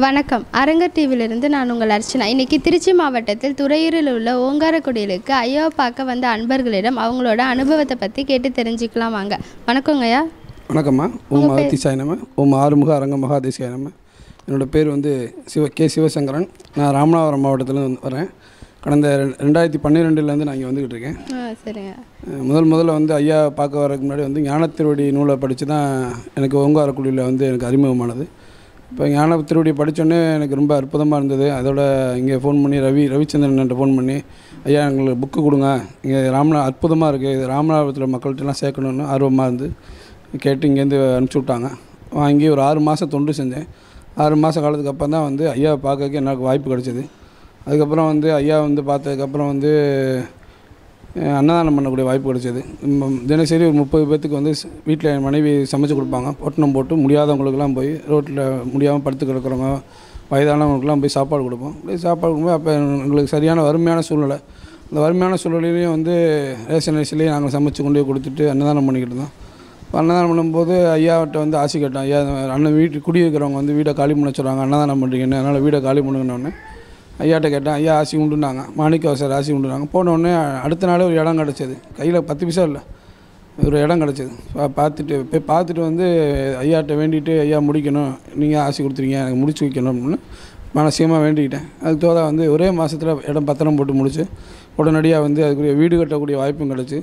வணக்கம் அரங்கர் டிவியிலிருந்து நான் உங்கள் அர்ச்சனா இன்னைக்கு திருச்சி மாவட்டத்தில் துறையூரில் உள்ள ஓங்காரக்குடியிலுக்கு ஐயாவை பார்க்க வந்த அன்பர்களிடம் அவங்களோட அனுபவத்தை பற்றி கேட்டு தெரிஞ்சுக்கலாம் வாங்க வணக்கங்க ஐயா வணக்கம்மா ஓம் அகத்திசாய நம ஓம் ஆறுமுக அரங்க மகாதேசியாய நம என்னோடய பேர் வந்து சிவ கே சிவசங்கரன் நான் ராமநாதபுரம் மாவட்டத்தில் வந்து வரேன் கடந்த ரெ- ரெண்டாயிரத்தி பன்னிரெண்டுலேருந்து நான் இங்கே வந்துக்கிட்டு இருக்கேன் ஆ சரிங்க அஹ் முதல் முதல்ல வந்து ஐயா பார்க்க வரதுக்கு முன்னாடி வந்து ஞானத்திருவடி நூலை படித்து தான் எனக்கு ஓங்காரக்குடியில் வந்து எனக்கு அறிமுகமானது இப்போ ஞான திருவடி படித்தோன்னே எனக்கு ரொம்ப அற்புதமாக இருந்தது அதோட இங்கே ஃபோன் பண்ணி ரவி ரவிச்சந்திரன்ட்ட ஃபோன் பண்ணி ஐயா எங்களுக்கு புக்கு கொடுங்க இங்கே ராமநா அற்புதமாக இருக்குது இது ராமநாதபுரத்தில் மக்கள்கிட்டலாம் சேர்க்கணுன்னு ஆர்வமாக இருந்து கேட்டு இங்கேருந்து அனுப்பிச்சி விட்டாங்க வாங்கி ஒரு ஆறு மாதம் தொண்டு செஞ்சேன் ஆறு மாத காலத்துக்கு அப்புறம் தான் வந்து ஐயாவை பார்க்கறதுக்கு எனக்கு வாய்ப்பு கிடைச்சிது அதுக்கப்புறம் வந்து ஐயா வந்து பார்த்ததுக்கப்புறம் வந்து அஹ், அன்னதானம் பண்ணக்கூடிய வாய்ப்பு கிடைச்சது ம், தினசரி ஒரு முப்பது பேர்த்துக்கு வந்து வீட்டில் என் மனைவி சமைச்சு கொடுப்பாங்க பொட்டணம் போட்டு முடியாதவங்களுக்கெல்லாம் போய் ரோட்டில் முடியாமல் படுத்து கிடக்கிறவங்க வயதானவங்களுக்கெல்லாம் போய் சாப்பாடு கொடுப்போம் போய் சாப்பாடு கொடுக்கும்போது அப்போ எங்களுக்கு சரியான வறுமையான சூழ்நிலை அந்த வறுமையான சூழ்நிலையிலையும் வந்து ரேஷன் அரிசிலேயே நாங்கள் சமைச்சு கொண்டு போய் கொடுத்துட்டு அன்னதானம் பண்ணிக்கிட்டு இருந்தோம் இப்போ அன்னதானம் பண்ணும்போது ஐயாவிட்ட வந்து ஆசை கேட்டோம் ஐயா அண்ணன் வீட்டு குடியிருக்கிறவங்க வந்து வீடை காலி பண்ண சொல்கிறாங்க அன்னதானம் பண்ணுறீங்கன்னு அதனால் வீடை காலி பண்ணுங்கன்னு ஐயாட்ட கேட்டேன் ஐயா ஆசி உண்டுனாங்க மாணிக்கவாசர் ஆசி உண்டுனாங்க போன உடனே அடுத்த நாளே ஒரு இடம் கிடச்சிது கையில் பத்து பைசா இல்லை ஒரு இடம் கிடச்சிது பா- பார்த்துட்டு போய் பார்த்துட்டு வந்து ஐயாட்ட வேண்டிட்டு ஐயா முடிக்கணும் நீங்கள் ஆசி கொடுத்துருங்க எனக்கு முடிச்சு வைக்கணும் அப்படின்னு மனசியமாக வேண்டிக்கிட்டேன் அதுக்கு தோதா வந்து ஒரே மாதத்தில் இடம் பத்திரம் போட்டு முடிச்சு உடனடியாக வந்து அதுக்குரிய வீடு கட்டக்கூடிய வாய்ப்பும் கிடச்சி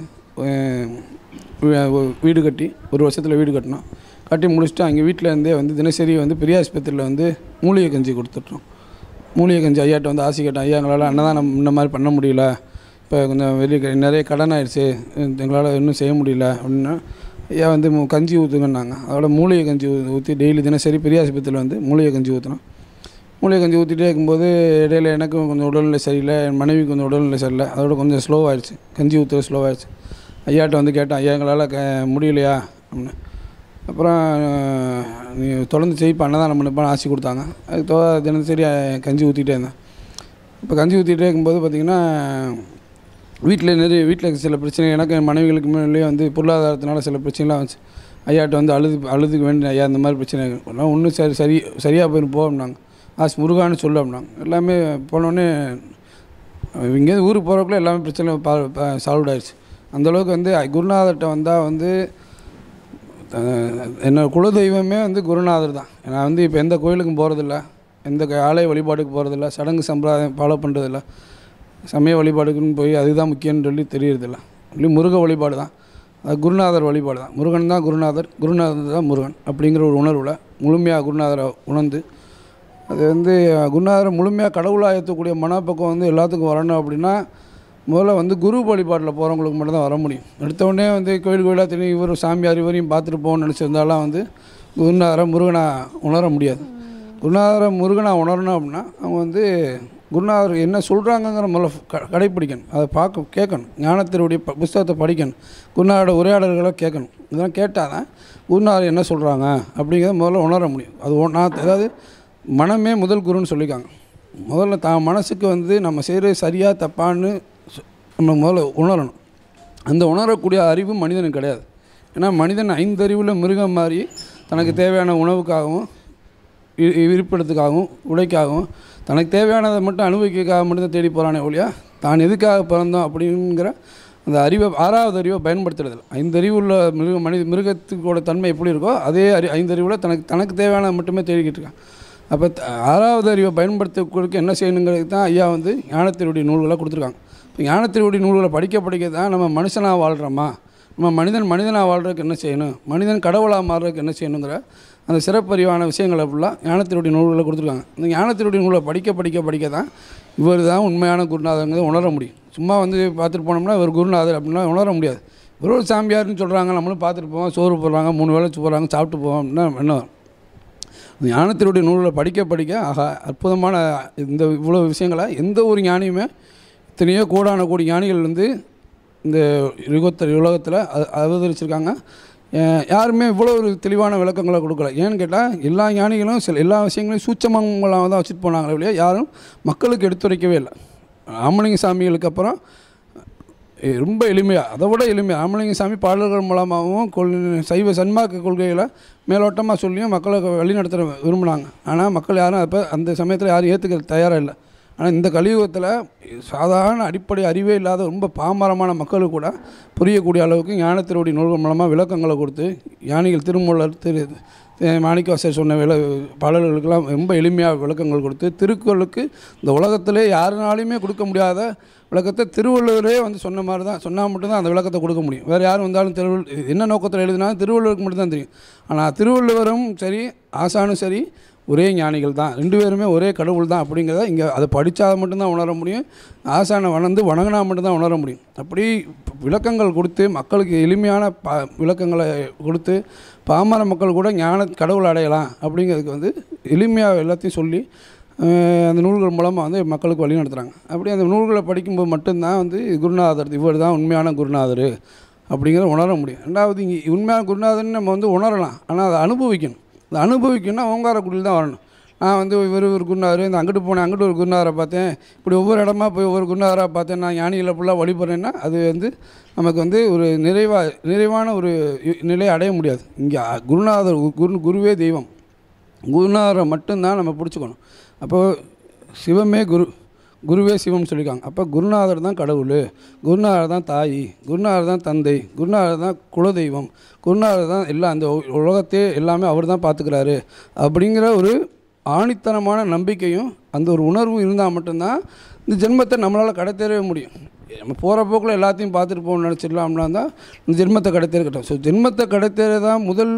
வீடு கட்டி ஒரு வருஷத்தில் வீடு கட்டினோம் கட்டி முடிச்சுட்டு அங்கே வீட்டில் இருந்தே வந்து தினசரி வந்து பெரிய ஆஸ்பத்திரியில் வந்து மூலிகை கஞ்சி கொடுத்துட்டோம் மூலிகை கஞ்சி ஐயாட்ட வந்து ஆசை கேட்டேன் ஐயா எங்களால் அன்னதானம் இந்த மாதிரி பண்ண முடியல இப்போ கொஞ்சம் வெளியே நிறைய கடன் ஆயிடுச்சு எங்களால் இன்னும் செய்ய முடியல அப்படின்னா ஐயா வந்து மு- கஞ்சி ஊற்றுங்கன்னாங்க அதோட மூலிகை கஞ்சி ஊற்றி டெய்லி தினசரி பெரிய ஆஸ்பத்திரியில் வந்து மூலிகை கஞ்சி ஊற்றினோம் மூலிகை கஞ்சி ஊற்றிட்டே இருக்கும்போது இடையில எனக்கும் கொஞ்சம் உடல்நிலை சரியில்லை என் மனைவிக்கு கொஞ்சம் உடல்நிலை சரியில்லை அதோட கொஞ்சம் ஸ்லோவாகிடுச்சு கஞ்சி ஊற்றுறது ஸ்லோவாகிடுச்சு ஐயாட்ட வந்து கேட்டேன் ஐயா எங்களால் க முடியலையா அப்படின்னு அப்புறம் அஹ், நீ தொடர்ந்து செய்ப்பா அன்னதானம் பண்ணுப்பான்னு ஆசை கொடுத்தாங்க அதுக்கு தோ தினசரி அஹ், கஞ்சி ஊற்றிட்டே இருந்தேன் இப்போ கஞ்சி ஊற்றிட்டே இருக்கும்போது பார்த்திங்கன்னா வீட்டில் நிறைய வீட்டில் சில பிரச்சனை எனக்கு என் மனைவிகளுக்கு மேலேயே வந்து பொருளாதாரத்தினால சில பிரச்சனைலாம் வந்துச்சு ஐயாட்ட வந்து அழுது அழுதுக்கு வேண்டிய ஐயா இந்த மாதிரி பிரச்சனை எல்லாம் ஒன்றும் சரி சரி சரியாக போயிடும் போ அப்படின்னாங்க ஆஸ் முருகான்னு சொல்லு அப்படின்னாங்க எல்லாமே போனோடனே இங்கேருந்து ஊருக்கு போகிறக்குள்ள எல்லாமே பிரச்சனை சால்வ் ஆயிடுச்சு அந்தளவுக்கு வந்து குருநாதர்கிட்ட வந்தால் வந்து அஹ், என்னோட குலதெய்வமே வந்து குருநாதர் தான் நான் வந்து இப்போ எந்த கோயிலுக்கும் போகிறதில்ல எந்த க- ஆலய வழிபாட்டுக்கு போகிறதில்ல சடங்கு சம்பிரதாயம் ஃபாலோ பண்ணுறதில்ல சமய வழிபாடுக்குன்னு போய் அதுதான் முக்கியம்னு சொல்லி தெரியறதில்ல ஒன்லி முருக வழிபாடு தான் அது குருநாதர் வழிபாடு தான் முருகன் தான் குருநாதர் குருநாதர் தான் முருகன் அப்படிங்கிற ஒரு உணர்வில் முழுமையாக குருநாதரை உணர்ந்து அது வந்து குருநாதரை முழுமையாக கடவுளாக ஏற்றக்கூடிய மனப்பக்கம் வந்து எல்லாத்துக்கும் வரணும் அப்படின்னா முதல்ல வந்து குரு வழிபாட்டில் போகிறவங்களுக்கு மட்டும் தான் வர முடியும் எடுத்த உடனே வந்து கோயில் கோயிலாக தெரியும் இவர் சாமியார் இவரையும் பார்த்துட்டு போகணும்னு நினச்சிருந்தாலாம் வந்து குருநாதரை முருகனை உணர முடியாது குருநாதரை முருகனை உணரணும் அப்படின்னா அவங்க வந்து குருநாதர் என்ன சொல்கிறாங்கங்கிற முதல்ல க கடைப்பிடிக்கணும் அதை பார்க்க கேட்கணும் ஞானத்தினுடைய ப புஸ்தகத்தை படிக்கணும் குருநாதரோட உரையாடல்களை கேட்கணும் இதெல்லாம் கேட்டால் தான் குருநாதர் என்ன சொல்கிறாங்க அப்படிங்கிறத முதல்ல உணர முடியும் அது ஒ- நான் அதாவது மனமே முதல் குருன்னு சொல்லியிருக்காங்க முதல்ல தான் மனசுக்கு வந்து நம்ம செய்கிறது சரியாக தப்பான்னு சொ- நம்ம முதல்ல உணரணும் அந்த உணரக்கூடிய அறிவு மனிதனுக்கு கிடையாது ஏன்னா மனிதன் ஐந்தறிவில் மிருகம் மாதிரி தனக்கு தேவையான உணவுக்காகவும் இ- இ- இருப்பிடத்துக்காகவும் உடைக்காகவும் தனக்கு தேவையானதை மட்டும் அனுபவிக்கிறதுக்காக மட்டும் தான் தேடி போகிறானே ஒழியா தான் எதுக்காக பிறந்தோம் அப்படிங்கிற அந்த அறிவை ஆறாவது அறிவை பயன்படுத்துறதில்ல ஐந்தறிவு உள்ள மிருக மனித மிருகத்துக்கோட தன்மை எப்படி இருக்கோ அதே அறி ஐந்தறிவில் தனக்கு தனக்கு தேவையானதை மட்டுமே தேடிக்கிட்டு இருக்கான் அப்போ த- ஆறாவது அறிவை பயன்படுத்தக்கூடிய என்ன செய்யணுங்கிறது தான் ஐயா வந்து ஞானத்தினுடைய நூல்களை கொடுத்துருக்காங்க இப்போ ஞானத்தினுடைய நூல்களை படிக்க படிக்க தான் நம்ம மனுஷனாக வாழ்கிறோமா நம்ம மனிதன் மனிதனாக வாழ்கிறதுக்கு என்ன செய்யணும் மனிதன் கடவுளாக மாறுறதுக்கு என்ன செய்யணுங்கிற அந்த சிறப்பறிவான விஷயங்களை ஃபுல்லாக ஞானத்தினுடைய நூல்களை கொடுத்துருக்காங்க இந்த ஞானத்தினுடைய நூலை படிக்க படிக்க படிக்க தான் இவர் தான் உண்மையான குருநாதங்கிறத உணர முடியும் சும்மா வந்து பார்த்துட்டு போனோம்னா இவர் குருநாதர் அப்படின்னா உணர முடியாது இவர் ஒரு சாமியார்னு சொல்கிறாங்க நம்மளும் பார்த்துட்டு போவோம் சோறு போடுறாங்க மூணு வேளை போடுறாங்க சாப்பிட்டு போவோம் அப்படின்னா என்ன வரும்? ஞானத்தினுடைய நூல்களை படிக்க படிக்க ஆகா அற்புதமான இந்த இவ்வளோ விஷயங்களை எந்த ஒரு ஞானியுமே எத்தனையோ கோடான கோடி ஞானிகள் வந்து இந்த யுகத்தில் உலகத்தில் அ- அவதரிச்சிருக்காங்க அஹ் யாருமே இவ்வளோ ஒரு தெளிவான விளக்கங்களை கொடுக்கல ஏன்னு கேட்டால் எல்லா ஞானிகளும் சில எல்லா விஷயங்களையும் சூட்சமங்களாக தான் வச்சுட்டு போனாங்களே ஒழிய யாரும் மக்களுக்கு எடுத்துரைக்கவே இல்லை ராமலிங்க சாமிகளுக்கு அப்புறம் எ- ரொம்ப எளிமையாக அதை விட எளிமையாக ராமலிங்க சாமி பாடல்கள் மூலமாகவும் கொள் சைவ சன்மார்க்க கொள்கைகளை மேலோட்டமாக சொல்லியும் மக்களை வழிநடத்த விரும்பினாங்க ஆனால் மக்கள் யாரும் அப்போ அந்த சமயத்தில் யாரும் ஏற்றுக்க தயாராக இல்லை ஆனால் இந்த கலியுகத்தில் சாதாரண அடிப்படை அறிவே இல்லாத ரொம்ப பாமரமான மக்களுக்கு கூட புரியக்கூடிய அளவுக்கு ஞானத்தினுடைய நூல்கள் மூலமாக விளக்கங்களை கொடுத்து ஞானிகள் திருமூலர் திரு அஹ் மாணிக்கவாசர் சொன்ன விள பாடல்களுக்கெல்லாம் ரொம்ப எளிமையாக விளக்கங்கள் கொடுத்து திருக்குறளுக்கு இந்த உலகத்திலே யாருனாலையுமே கொடுக்க முடியாத விளக்கத்தை திருவள்ளுவரே வந்து சொன்ன மாதிரி தான் சொன்னால் மட்டும்தான் அந்த விளக்கத்தை கொடுக்க முடியும் வேறு யார் வந்தாலும் திருவள்ளுவர் என்ன நோக்கத்தில் எழுதினாலும் திருவள்ளுவருக்கு மட்டும்தான் தெரியும் ஆனால் திருவள்ளுவரும் சரி ஆசானும் சரி ஒரே ஞானிகள் தான் ரெண்டு பேருமே ஒரே கடவுள் தான் அப்படிங்கிறத இங்கே அதை படித்தா மட்டும்தான் உணர முடியும் ஆசானை வணந்து வணங்கினா மட்டும்தான் உணர முடியும் அப்படி விளக்கங்கள் கொடுத்து மக்களுக்கு எளிமையான ப விளக்கங்களை கொடுத்து பாமர மக்கள் கூட ஞான கடவுள் அடையலாம் அப்படிங்கிறதுக்கு வந்து எளிமையாக எல்லாத்தையும் சொல்லி அஹ், அந்த நூல்கள் மூலமாக வந்து மக்களுக்கு வழி நடத்துகிறாங்க அப்படி அந்த நூல்களை படிக்கும்போது மட்டும்தான் வந்து குருநாதர் இவர் தான் உண்மையான குருநாதர் அப்படிங்கிறத உணர முடியும் ரெண்டாவது இங்கே உண்மையான குருநாதர்னு நம்ம வந்து உணரலாம் ஆனால் அதை அனுபவிக்கணும் அதை அனுபவிக்கணும்னா ஓங்காரக்குடியில் தான் வரணும் நான் வந்து இவர் ஒரு குருநாதர் இந்த அங்கிட்டு போனேன் அங்கிட்டு ஒரு குருநாதரை பார்த்தேன் இப்படி ஒவ்வொரு இடமா போய் ஒவ்வொரு குருநாதராக பார்த்தேன் நான் ஞானிகளை ஃபுல்லாக வழிபடுறேன்னா அது வந்து நமக்கு வந்து ஒரு நிறைவா நிறைவான ஒரு இ- நிலையை அடைய முடியாது இங்கே குருநாதர் குரு குருவே தெய்வம் குருநாதரை மட்டும்தான் நம்ம பிடிச்சிக்கணும் அப்போது சிவமே குரு குருவே சிவம் சொல்லியிருக்காங்க அப்போ குருநாதர் தான் கடவுள் குருநாதர் தான் தாய் குருநாதர் தான் தந்தை குருநாதர் தான் குலதெய்வம் குருநாதர் தான் எல்லாம் அந்த உ- உலகத்தையே எல்லாமே அவர் தான் பார்த்துக்கிறாரு அப்படிங்கிற ஒரு ஆணித்தனமான நம்பிக்கையும் அந்த ஒரு உணர்வும் இருந்தால் மட்டும்தான் இந்த ஜென்மத்தை நம்மளால் கடத்தேறவே முடியும் நம்ம போகிற போக்கில் எல்லாத்தையும் பார்த்துட்டு போகணும்னு நினச்சிடலாம்னா தான் இந்த ஜென்மத்தை கடத்தேறக்கட்டும் ஸோ ஜென்மத்தை கடத்தேற தான் முதல்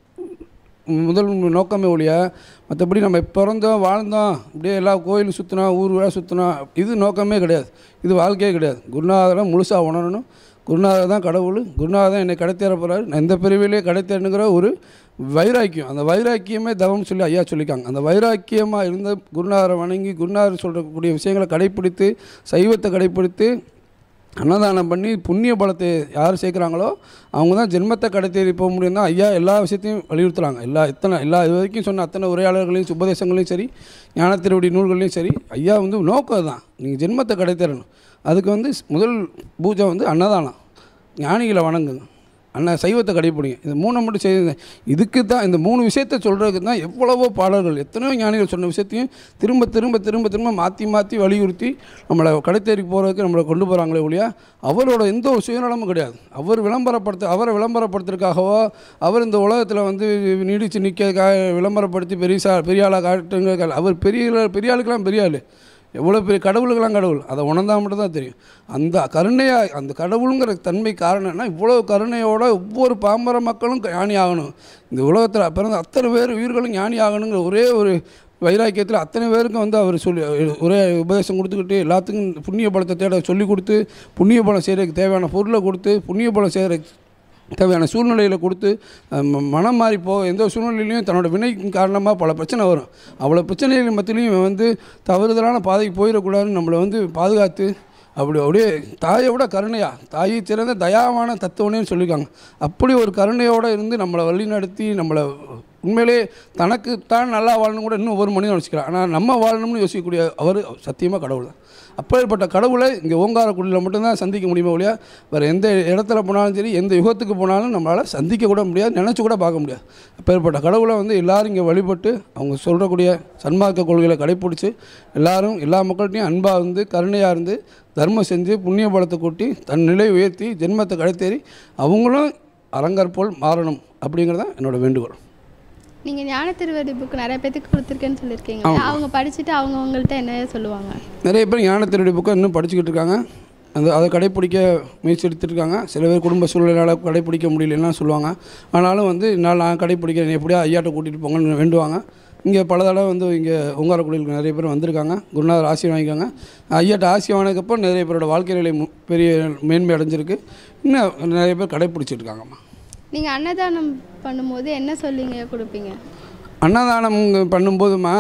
முதல் நோக்கமே ஒழிய மற்றபடி நம்ம பிறந்தோம் வாழ்ந்தோம் இப்படியே எல்லா கோயிலும் சுற்றினோம் ஊர் ஊராக சுற்றினோம் இது நோக்கமே கிடையாது இது வாழ்க்கையே கிடையாது குருநாதரை முழுசாக உணரணும் குருநாதர் தான் கடவுள் குருநாதர் தான் என்னை கடத்தேற போகிறாரு நான் இந்த பிரிவிலே கடத்தேனுங்கிற ஒரு வைராக்கியம் அந்த வைராக்கியமே தவம் சொல்லி ஐயா சொல்லியிருக்காங்க அந்த வைராக்கியமாக இருந்த குருநாதரை வணங்கி குருநாதர் சொல்கிறக்கூடிய விஷயங்களை கடைப்பிடித்து சைவத்தை கடைப்பிடித்து அன்னதானம் பண்ணி புண்ணிய பலத்தை யார் சேர்க்குறாங்களோ அவங்க தான் ஜென்மத்தை கடத்தேறி போக முடியும் தான் ஐயா எல்லா விஷயத்தையும் வலியுறுத்துறாங்க எல்லா இத்தனை எல்லா இது வரைக்கும் சொன்ன அத்தனை உரையாளர்களையும் உபதேசங்களையும் சரி ஞானத்தினுடைய நூல்களையும் சரி ஐயா வந்து நோக்கம் தான் நீங்கள் ஜென்மத்தை கடத்தேறணும் அதுக்கு வந்து முதல் பூஜை வந்து அன்னதானம் ஞானிகளை வணங்குங்க அண்ணா சைவத்தை கடைப்பிடிங்க இந்த மூணை மட்டும் செய்யுங்க இதுக்கு தான் இந்த மூணு விஷயத்த சொல்கிறதுக்கு தான் எவ்வளவோ பாடல்கள் எத்தனையோ ஞானிகள் சொன்ன விஷயத்தையும் திரும்ப திரும்ப திரும்ப திரும்ப மாற்றி மாற்றி வலியுறுத்தி நம்மளை கடைத்தேறிக்கு போகிறதுக்கு நம்மளை கொண்டு போகிறாங்களே ஒழியா அவரோட எந்த ஒரு சுயநலமும் கிடையாது அவர் விளம்பரப்படுத்த அவரை விளம்பரப்படுத்துறதுக்காகவோ அவர் இந்த உலகத்தில் வந்து நீடித்து நிற்கிறதுக்காக விளம்பரப்படுத்தி பெரிய பெரிய ஆளாக காட்டுங்க அவர் பெரிய பெரிய ஆளுக்கெல்லாம் பெரிய ஆள் எவ்வளோ பெரிய கடவுளுக்கெல்லாம் கடவுள் அதை உணர்ந்தா மட்டும் தான் தெரியும் அந்த கருணையாக அந்த கடவுளுங்கிற தன்மை காரணம்னா இவ்வளோ கருணையோட ஒவ்வொரு பாமர மக்களும் ஞானி ஆகணும் இந்த உலகத்தில் பிறந்த அத்தனை பேர் உயிர்களும் ஞானி ஆகணுங்கிற ஒரே ஒரு வைராக்கியத்தில் அத்தனை பேருக்கும் வந்து அவர் சொல்லி ஒரே உபதேசம் கொடுத்துக்கிட்டு எல்லாத்துக்கும் புண்ணிய பலத்தை தேட சொல்லி கொடுத்து புண்ணிய பலம் செய்கிறதுக்கு தேவையான பொருளை கொடுத்து புண்ணிய பலம் செய்கிற தேவையான சூழ்நிலையில் கொடுத்து அஹ், ம- மனம் மாறி போக எந்த ஒரு சூழ்நிலையிலையும் தன்னோட வினைக்கு காரணமாக பல பிரச்சனை வரும் அவ்வளோ பிரச்சனைகள் மத்தியிலையும் இவன் வந்து தவறுதலான பாதைக்கு போயிடக்கூடாதுன்னு நம்மளை வந்து பாதுகாத்து அப்படி அப்படியே தாயை விட கருணையா தாயை சிறந்த தயாவான தத்துவனேன்னு சொல்லியிருக்காங்க அப்படி ஒரு கருணையோடு இருந்து நம்மளை வழி நடத்தி நம்மளை உண்மையிலே தனக்கு தான் நல்லா வாழணும் கூட இன்னும் ஒரு மனிதன் யோசிக்கிறான் ஆனால் நம்ம வாழணும்னு யோசிக்கக்கூடிய அவர் சத்தியமாக கடவுள் தான் அப்பேற்பட்ட கடவுளை இங்கே ஓங்காரக்குடியில் மட்டும்தான் சந்திக்க முடியுமே ஒழியா வேறு எந்த இடத்துல போனாலும் சரி எந்த யுகத்துக்கு போனாலும் நம்மளால் சந்திக்க கூட முடியாது நினச்சி கூட பார்க்க முடியாது அப்பேற்பட்ட கடவுளை வந்து எல்லாரும் இங்கே வழிபட்டு அவங்க சொல்கிறக்கூடிய சன்மார்க்க கொள்கைகளை கடைப்பிடிச்சு எல்லாரும் எல்லா மக்கள்கிட்டையும் அன்பாக இருந்து கருணையாக இருந்து தர்மம் செஞ்சு புண்ணிய பலத்தை கூட்டி தன் நிலை உயர்த்தி ஜென்மத்தை கடைத்தேறி அவங்களும் அரங்கர் போல் மாறணும் அப்படிங்கிறது தான் என்னோட வேண்டுகோள் நீங்கள் ஞான திருவடி புக் நிறைய பேத்துக்கு கொடுத்துருக்கேன்னு சொல்லியிருக்கீங்க அவங்க படிச்சுட்டு அவங்க உங்கள்கிட்ட என்ன சொல்லுவாங்க நிறைய பேர் ஞானத்தினுடைய புக்கை இன்னும் படிச்சுக்கிட்டு இருக்காங்க அந்த அதை கடைப்பிடிக்க முயற்சி எடுத்துருக்காங்க சில பேர் குடும்ப சூழ்நிலையால் கடைப்பிடிக்க முடியலன்னா சொல்லுவாங்க ஆனாலும் வந்து என்னால் நான் கடைப்பிடிக்கிறேன் எப்படியா ஐயாட்ட கூட்டிகிட்டு போங்கன்னு வேண்டுவாங்க இங்கே பல தடவை வந்து இங்கே உங்காரக்குடியில் நிறைய பேர் வந்திருக்காங்க குருநாதர் ஆசி வாங்கிக்காங்க ஐயாட்ட ஆசி வாங்கினதுக்கப்புறம் நிறைய பேரோட வாழ்க்கை நிலை மு- பெரிய மேன்மை அடைஞ்சிருக்கு இன்னும் நிறைய பேர் கடைப்பிடிச்சிட்டு இருக்காங்கம்மா நீங்கள் அன்னதானம் பண்ணும்போது என்ன சொல்லிங்க கொடுப்பீங்க அன்னதானம் பண்ணும்போதுமா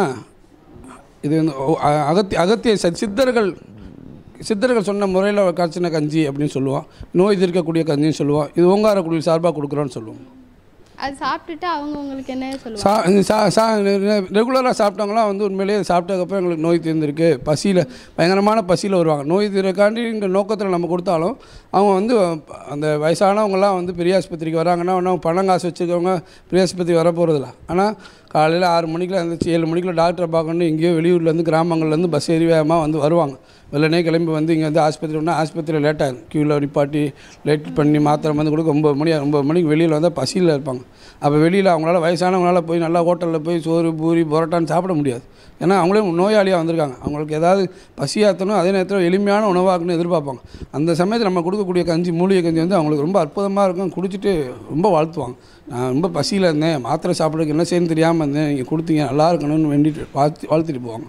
இது வந்து ஓ- அ- அகத்திய அகத்திய ச- சித்தர்கள் சித்தர்கள் சொன்ன முறையில் காய்ச்சின கஞ்சி அப்படின்னு சொல்லுவோம் நோய் தீர்க்கக்கூடிய கஞ்சின்னு சொல்லுவோம் இது ஓங்காரக்குடியில் சார்பாக கொடுக்குறோன்னு சொல்லுவோம் அது சாப்பிட்டுட்டு அவங்க உங்களுக்கு என்ன சொல்லுவாங்க சா இந்த சா சா ரெகுலராக சாப்பிட்டவங்களாம் வந்து உண்மையிலேயே அது சாப்பிட்டதுக்கப்புறம் எங்களுக்கு நோய் தீர்ந்துருக்கு பசியில் பயங்கரமான பசியில் வருவாங்க நோய் தீர்க்காண்டிங்கிற நோக்கத்தில் நம்ம கொடுத்தாலும் அவங்க வந்து அந்த வயசானவங்கலாம் வந்து பெரிய ஆஸ்பத்திரிக்கு வராங்கன்னா ஒன்றும் பணம் காசு வச்சுருக்கவங்க பெரிய ஆஸ்பத்திரி வர போகிறதில்ல ஆனால் காலையில் ஆறு மணிக்கெலாம் எழுந்திரிச்சு ஏழு மணிக்குள்ள டாக்டரை பார்க்கணும் எங்கேயோ வெளியூர்லேருந்து கிராமங்கள்லேருந்து பஸ் ஏறி வேகமாக வந்து வருவாங்க வெள்ளனே கிளம்பி வந்து இங்கே வந்து ஆஸ்பத்திரி ஒன்றா ஆஸ்பத்திரியில் லேட் ஆகும் க்யூவில் நிப்பாட்டி லேட் பண்ணி மாத்திரை வந்து கொடுக்க ஒம்பது மணி ஒம்பது மணிக்கு வெளியில் வந்தால் பசியில் இருப்பாங்க அப்போ வெளியில் அவங்களால வயசானவங்களால போய் நல்லா ஹோட்டலில் போய் சோறு பூரி பரோட்டான்னு சாப்பிட முடியாது ஏன்னா அவங்களே நோயாளியாக வந்திருக்காங்க அவங்களுக்கு ஏதாவது பசியாற்றணும் அதே நேரத்தில் எளிமையான உணவாகணும்னு எதிர்பார்ப்பாங்க அந்த சமயத்தில் நம்ம கொடுக்கக்கூடிய கஞ்சி மூலிகை கஞ்சி வந்து அவங்களுக்கு ரொம்ப அற்புதமாக இருக்கும் குடிச்சிட்டு ரொம்ப வாழ்த்துவாங்க நான் ரொம்ப பசியில் இருந்தேன் மாத்திரை சாப்பிட்றதுக்கு என்ன செய்யணும்னு தெரியாமல் இருந்தேன் நீங்கள் கொடுத்தீங்க நல்லா இருக்கணும்னு வேண்டிட்டு வாழ்த்து வாழ்த்திட்டு போவாங்க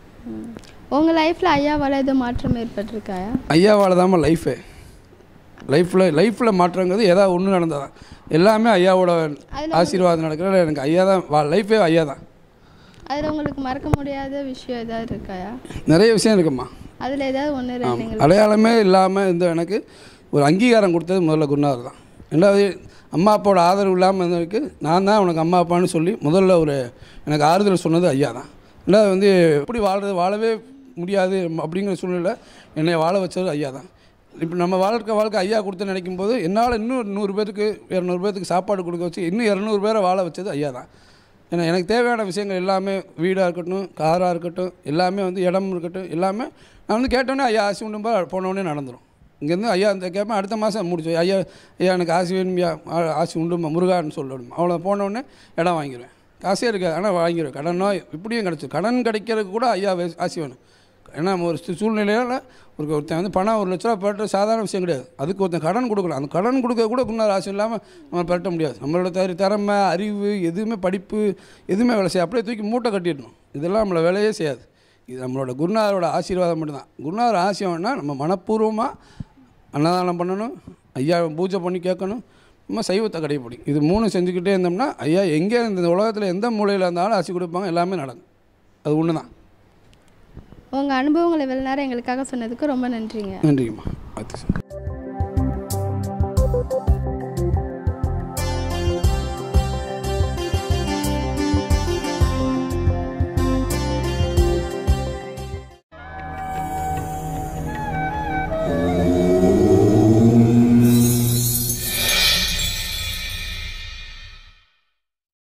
உங்கள் லைஃப்பில் ஐயாவால் எதுவும் மாற்றம் ஏற்பட்டிருக்காயா ஐயாவால் தாம்மா லைஃபு லைஃப்பில் லைஃப்பில் மாற்றங்கிறது ஏதாவது ஒன்று நடந்ததான் எல்லாமே ஐயாவோட ஆசீர்வாதம் நடக்கிற எனக்கு ஐயா தான் வா லைஃபே ஐயா தான் அதில் உங்களுக்கு மறக்க முடியாத விஷயம் ஏதாவது இருக்காயா நிறைய விஷயம் இருக்குமா அதில் ஏதாவது ஒன்று ரெண்டு எங்களுக்கு அடையாளமே இல்லாமல் இருந்த எனக்கு ஒரு அங்கீகாரம் கொடுத்தது முதல்ல குருநாதர் தான் ரெண்டாவது அம்மா அப்பாவோட ஆதரவு இல்லாமல் இருந்ததுக்கு நான் தான் உனக்கு அம்மா அப்பான்னு சொல்லி முதல்ல ஒரு எனக்கு ஆறுதல் சொன்னது ஐயா தான் ரெண்டாவது வந்து எப்படி வாழ்றது வாழவே முடியாது அப்படிங்கிற சூழ்நிலை என்னை வாழ வச்சது ஐயா தான் இப்போ நம்ம வாழ்க்கை வாழ்க்கை ஐயா கொடுத்து நினைக்கும் போது என்னால் இன்னும் நூறு பேருக்கு இரநூறு பேருக்கு சாப்பாடு கொடுக்க வச்சு இன்னும் இரநூறு பேரை வாழ வச்சது ஐயா தான் ஏன்னா எனக்கு தேவையான விஷயங்கள் எல்லாமே வீடாக இருக்கட்டும் காராக இருக்கட்டும் எல்லாமே வந்து இடம் இருக்கட்டும் எல்லாமே நான் வந்து கேட்டோன்னே ஐயா ஆசி உண்டும்பா போனோடனே நடந்துடும் இங்கேருந்து ஐயா இந்த கேட்பேன் அடுத்த மாதம் முடிச்சு ஐயா ஐயா எனக்கு ஆசி வேணும்யா ஆ- ஆசி உண்டுமா முருகான்னு சொல்லணும் அவ்வளோ போனோடனே இடம் வாங்கிடுவேன் காசே இருக்காது ஆனால் வாங்கிடுவேன் கடனோ இப்படியும் கிடச்சி கடன் கிடைக்கிறதுக்கு கூட ஐயா வே- ஆசி வேணும் ஏன்னா நம்ம ஒரு சூ- சூழ்நிலையால் ஒரு ஒருத்தன் வந்து பணம் ஒரு லட்ச ரூபா பெற்ற சாதாரண விஷயம் கிடையாது அதுக்கு ஒருத்தன் கடன் கொடுக்கலாம் அந்த கடன் கொடுக்க கூட குன்னார் ஆசை இல்லாமல் நம்ம பெரட்ட முடியாது நம்மளோட தரி திறமை அறிவு எதுவுமே படிப்பு எதுவுமே வேலை செய்யாது அப்படியே தூக்கி மூட்டை கட்டிடணும் இதெல்லாம் நம்மளை வேலையே செய்யாது இது நம்மளோட குருநாதரோட ஆசீர்வாதம் மட்டும்தான் குருநாதர் ஆசையம்னா நம்ம மனப்பூர்வமாக அன்னதானம் பண்ணணும் ஐயா பூஜை பண்ணி கேட்கணும் நம்ம சைவத்தை கடைபிடிக்கும் இது மூணு செஞ்சுக்கிட்டே இருந்தோம்னா ஐயா எங்கே இந்த உலகத்தில் எந்த மூலையில் இருந்தாலும் ஆசி கொடுப்பாங்க எல்லாமே நடக்கும் அது ஒன்று தான் உங்கள் அனுபவங்களை இவ்வளோ நேரம் எங்களுக்காக சொன்னதுக்கு ரொம்ப நன்றிங்க நன்றிங்கம்மா பார்த்து